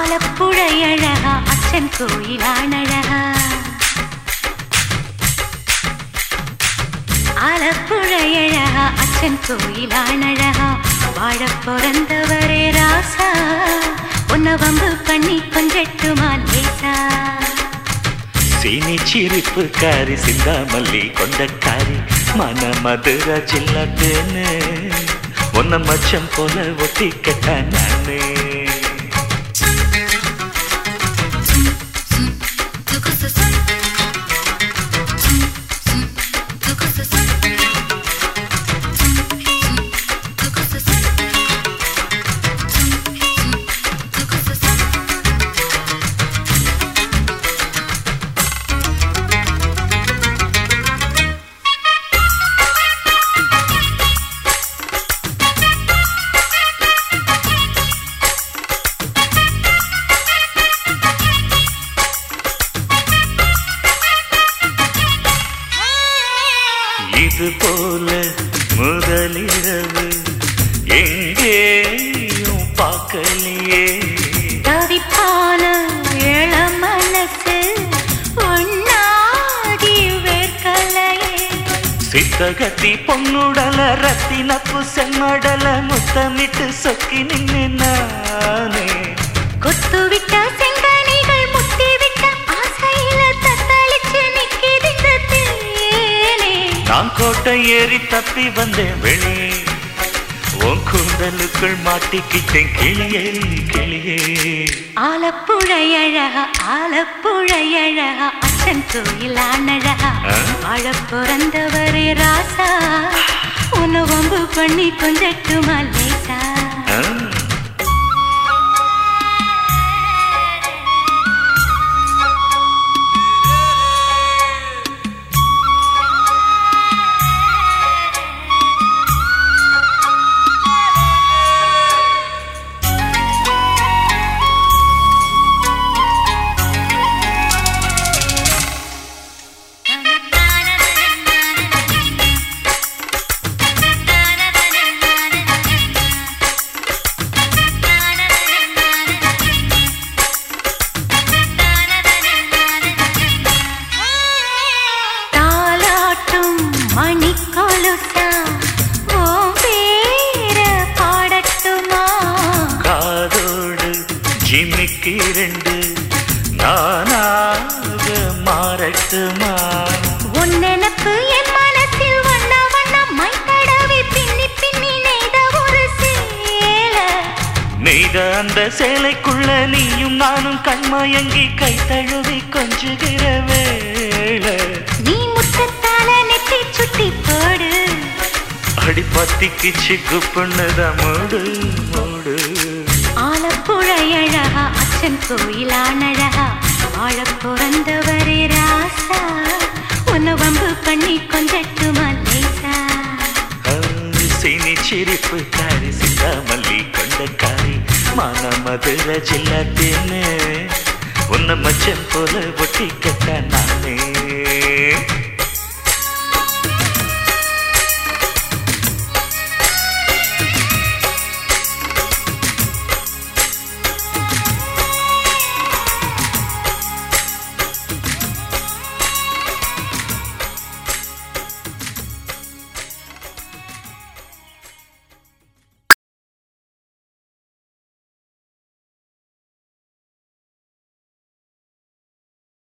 ஆலப்புழை அழகா அச்சன் கோயிலான் அழகா ஆலப்புழை அழகா அச்சன் கோயிலான் அழகா வாழ பிறந்தவரே ராசா உன்ன வம்பு பண்ணி கொஞ்சட்டுமா லேசா சீனி சிரிப்பு காரி சிந்தாமல்லி கொண்டக்காரி மன மதுர ஜில்லட்டேன்னு உன்ன மச்சம் போல ஒட்டிக்கட்ட நானே இது போல முதலிரவு எங்கேயும் பார்க்கலையே தவிப்பான இள மனசு ஒன்னாகி வேர்க்கலையே சித்தகத்தி பொன்னுடல ரத்தினப்பு செம்மடல முத்தமிட்டு சொக்கி நின்னு நானே கொத்துவிட்ட செங்கனிகள் முத்திவிட்ட ஆசையில தத்தளிச்சு நிக்கிதிந்த தேனே நான் கோட்டை ஏறி தப்பி வந்தேன் வெளி உன் கூந்தலுக்குள் மாட்டிக்கிட்டேன் கிளியே கிளியே ஆலப்புழை அழகா ஆலப்புழை அழகா அச்சன் கோயிலான் அழகா ஆ? வாழ பிறந்தவரே ராசா உன்னை வம்பு பண்ணி கொஞ்சட்டுமா லேசா ஆ? தாலாட்டும் மணி கொலுசா உன் பேர பாடட்டுமா காதோடு ஜிமிக்கு ரெண்டு நானாக மாறட்டுமா உன் நினப்பு என் மனசில் வண்ண வண்ணம் மை தடவி பின்னி பின்னி நெய்த ஒரு சேல நெய்த அந்த சேலைக்குள்ள நீயும் நானும் கண்மயங்கி கை தழுவி கொஞ்சுகிற வேளை நீ முத்தத்தால நெத்தி சுட்டி போடு அடி பத்திக்கிச்சு குப்புண்ணுதான் மூடு மூடு ஆலப்புழை அழகா அச்சன் கோயிலான் அழகா வாழ பிறந்தவரே ராசா உன்னை வம்பு பண்ணி கொஞ்சட்டுமா லேசா சீனி சிரிப்பு காரி சிந்தாமல்லி கொண்டக்காரி மான மதுர ஜில்லாத்தேன்னு உன்ன மச்சம் போல ஒட்டிக்கட்ட நானே